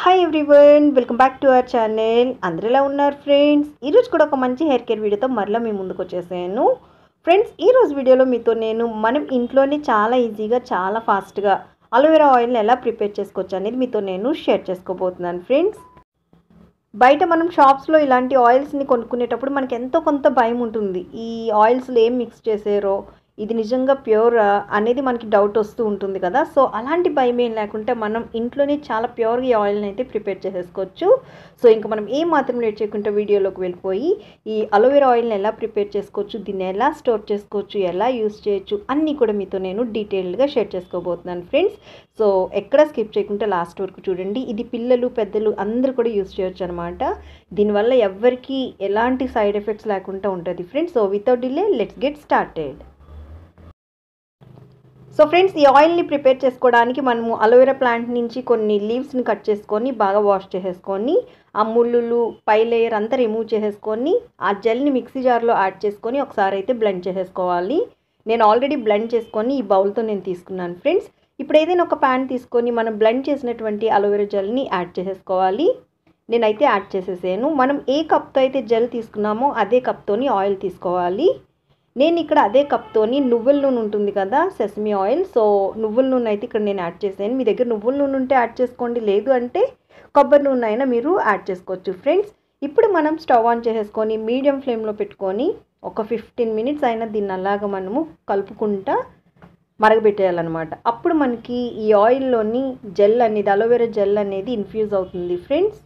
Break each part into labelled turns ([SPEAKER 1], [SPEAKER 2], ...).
[SPEAKER 1] hi everyone welcome back to our channel అందరు ఎలా ఉన్నారు ఫ్రెండ్స్ ఈరోజు కూడా ఒక మంచి హెయిర్ కేర్ వీడియోతో మరలా మీ ముందుకు వచ్చేసాను ఫ్రెండ్స్ ఈరోజు వీడియోలో మీతో నేను మనం ఇంట్లోనే చాలా ఈజీగా చాలా ఫాస్ట్గా అలోవెరా ఆయిల్ని ఎలా ప్రిపేర్ చేసుకోవచ్చు అనేది మీతో నేను షేర్ చేసుకోబోతున్నాను ఫ్రెండ్స్ బయట మనం షాప్స్లో ఇలాంటి ఆయిల్స్ని కొనుక్కునేటప్పుడు మనకి ఎంతో కొంత భయం ఉంటుంది ఈ ఆయిల్స్లో ఏం మిక్స్ చేసారో ఇది నిజంగా ప్యూర్ అనేది మనకి డౌట్ వస్తూ ఉంటుంది కదా సో అలాంటి భయం ఏం లేకుంటే మనం ఇంట్లోనే చాలా ప్యూర్గా ఈ ఆయిల్ని అయితే ప్రిపేర్ చేసేసుకోవచ్చు సో ఇంకా మనం ఏం మాత్రం లేట్ చేయకుండా వీడియోలోకి వెళ్ళిపోయి ఈ అలోవెరా ఆయిల్ని ఎలా ప్రిపేర్ చేసుకోవచ్చు దీన్ని ఎలా స్టోర్ చేసుకోవచ్చు ఎలా యూస్ చేయొచ్చు అన్నీ కూడా మీతో నేను డీటెయిల్డ్గా షేర్ చేసుకోబోతున్నాను ఫ్రెండ్స్ సో ఎక్కడ స్కిప్ చేయకుండా లాస్ట్ వరకు చూడండి ఇది పిల్లలు పెద్దలు అందరూ కూడా యూస్ చేయొచ్చు అనమాట దీనివల్ల ఎవ్వరికి ఎలాంటి సైడ్ ఎఫెక్ట్స్ లేకుండా ఉంటుంది friends so without delay let's get started so friends ఈ ఆయిల్ని ప్రిపేర్ చేసుకోవడానికి మనము అలోవెరా ప్లాంట్ నుంచి కొన్ని లీవ్స్ని కట్ చేసుకొని బాగా వాష్ చేసేసుకొని ఆ ముళ్ళులు పై లేయర్ అంతా రిమూవ్ చేసేసుకొని ఆ జెల్ని మిక్సీ జార్లో యాడ్ చేసుకొని ఒకసారి అయితే బ్లెండ్ చేసేసుకోవాలి నేను ఆల్రెడీ బ్లెండ్ చేసుకొని ఈ బౌల్తో నేను తీసుకున్నాను ఫ్రెండ్స్ ఇప్పుడు ఏదైనా ఒక ప్యాన్ తీసుకొని మనం బ్లెండ్ చేసినటువంటి అలోవెరా జెల్ని యాడ్ చేసేసుకోవాలి నేనైతే యాడ్ చేసేసాను మనం ఏ కప్తో అయితే జెల్ తీసుకున్నామో అదే కప్తోని ఆయిల్ తీసుకోవాలి నేను ఇక్కడ అదే కప్తోని నువ్వుల నూనె ఉంటుంది కదా సెసమి ఆయిల్ సో నువ్వుల నూనె అయితే ఇక్కడ నేను యాడ్ చేశాను మీ దగ్గర నువ్వుల నూనె ఉంటే యాడ్ చేసుకోండి లేదు అంటే కొబ్బరి నూనె అయినా మీరు యాడ్ చేసుకోవచ్చు ఫ్రెండ్స్ ఇప్పుడు మనం స్టవ్ ఆన్ చేసేసుకొని మీడియం ఫ్లేమ్లో పెట్టుకొని ఒక ఫిఫ్టీన్ మినిట్స్ అయినా దీన్ని అలాగా మనము కలుపుకుంటా మరగబెట్టేయాలన్నమాట అప్పుడు మనకి ఈ ఆయిల్లోని జెల్ అనేది అలోవెరా జెల్ అనేది ఇన్ఫ్యూజ్ అవుతుంది ఫ్రెండ్స్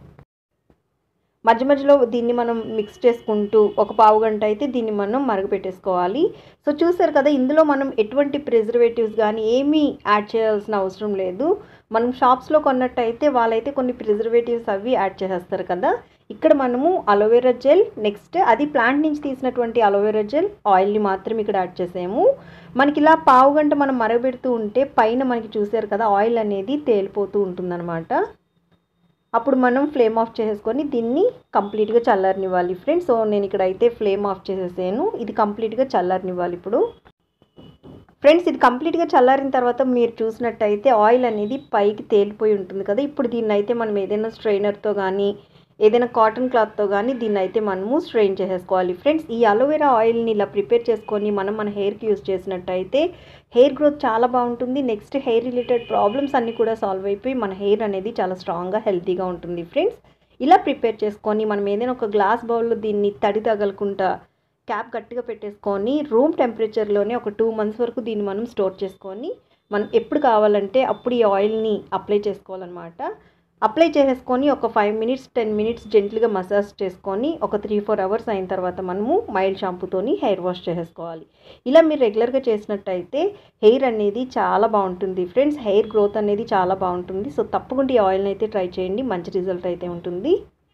[SPEAKER 1] మధ్య మధ్యలో దీన్ని మనం మిక్స్ చేసుకుంటూ ఒక పావు గంట అయితే దీన్ని మనం మరగపెట్టేసుకోవాలి సో చూసారు కదా ఇందులో మనం ఎటువంటి ప్రిజర్వేటివ్స్ కానీ ఏమీ యాడ్ చేయాల్సిన అవసరం లేదు మనం షాప్స్లో కొన్నట్టయితే వాళ్ళైతే కొన్ని ప్రిజర్వేటివ్స్ అవి యాడ్ చేసేస్తారు కదా ఇక్కడ మనము అలోవెరా జెల్ నెక్స్ట్ అది ప్లాంట్ నుంచి తీసినటువంటి అలోవెరా జెల్ ఆయిల్ని మాత్రం ఇక్కడ యాడ్ చేసాము మనకి ఇలా పావు గంట మనం మరగబెడుతూ ఉంటే పైన మనకి చూసారు కదా ఆయిల్ అనేది తేలిపోతూ ఉంటుందన్నమాట అప్పుడు మనం ఫ్లేమ్ ఆఫ్ చేసేసుకొని దీన్ని కంప్లీట్గా చల్లారనివ్వాలి ఫ్రెండ్స్ సో నేను ఇక్కడ అయితే ఫ్లేమ్ ఆఫ్ చేసేసాను ఇది కంప్లీట్గా చల్లారనివ్వాలి ఇప్పుడు ఫ్రెండ్స్ ఇది కంప్లీట్గా చల్లారిన తర్వాత మీరు చూసినట్టయితే ఆయిల్ అనేది పైకి తేలిపోయి ఉంటుంది కదా ఇప్పుడు దీన్ని అయితే మనం ఏదైనా స్ట్రైనర్తో కానీ ఏదైనా కాటన్ క్లాత్తో కానీ దీన్ని అయితే మనము స్ట్రెయిన్ చేసేసుకోవాలి ఫ్రెండ్స్ ఈ అలోవెరా ఆయిల్ని ఇలా ప్రిపేర్ చేసుకొని మనం మన హెయిర్కి యూస్ చేసినట్టయితే హెయిర్ గ్రోత్ చాలా బాగుంటుంది నెక్స్ట్ హెయిర్ రిలేటెడ్ ప్రాబ్లమ్స్ అన్నీ కూడా సాల్వ్ అయిపోయి మన హెయిర్ అనేది చాలా స్ట్రాంగ్గా హెల్తీగా ఉంటుంది ఫ్రెండ్స్ ఇలా ప్రిపేర్ చేసుకొని మనం ఏదైనా ఒక గ్లాస్ బౌల్లో దీన్ని తడి తగలకుండా క్యాప్ గట్టిగా పెట్టేసుకొని రూమ్ టెంపరేచర్లోనే ఒక టూ మంత్స్ వరకు దీన్ని మనం స్టోర్ చేసుకొని మనం ఎప్పుడు కావాలంటే అప్పుడు ఈ ఆయిల్ని అప్లై చేసుకోవాలన్నమాట అప్లై చేసేసుకొని ఒక ఫైవ్ మినిట్స్ టెన్ మినిట్స్ జెంట్లీగా మసాజ్ చేసుకొని ఒక త్రీ ఫోర్ అవర్స్ అయిన తర్వాత మనము మైల్డ్ షాంపూతోని హెయిర్ వాష్ చేసేసుకోవాలి ఇలా మీరు రెగ్యులర్గా చేసినట్టయితే హెయిర్ అనేది చాలా బాగుంటుంది ఫ్రెండ్స్ హెయిర్ గ్రోత్ అనేది చాలా బాగుంటుంది సో తప్పకుండా ఈ ఆయిల్ని అయితే ట్రై చేయండి మంచి రిజల్ట్ అయితే ఉంటుంది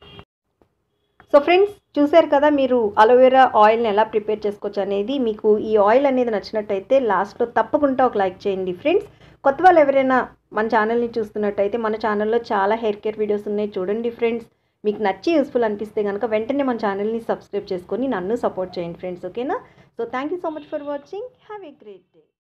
[SPEAKER 1] సో ఫ్రెండ్స్ చూశారు కదా మీరు అలోవెరా ఆయిల్ని ఎలా ప్రిపేర్ చేసుకోవచ్చు అనేది మీకు ఈ ఆయిల్ అనేది నచ్చినట్టయితే లాస్ట్లో తప్పకుండా ఒక లైక్ చేయండి ఫ్రెండ్స్ కొత్త వాళ్ళు ఎవరైనా మన ఛానల్ని చూస్తున్నట్టయితే మన ఛానల్లో చాలా హెయిర్ కేర్ వీడియోస్ ఉన్నాయి చూడండి ఫ్రెండ్స్ మీకు నచ్చి యూస్ఫుల్ అనిపిస్తే కనుక వెంటనే మన ఛానల్ని సబ్స్క్రైబ్ చేసుకొని నన్ను సపోర్ట్ చేయండి ఫ్రెండ్స్ ఓకేనా so thank you so much for watching have a great day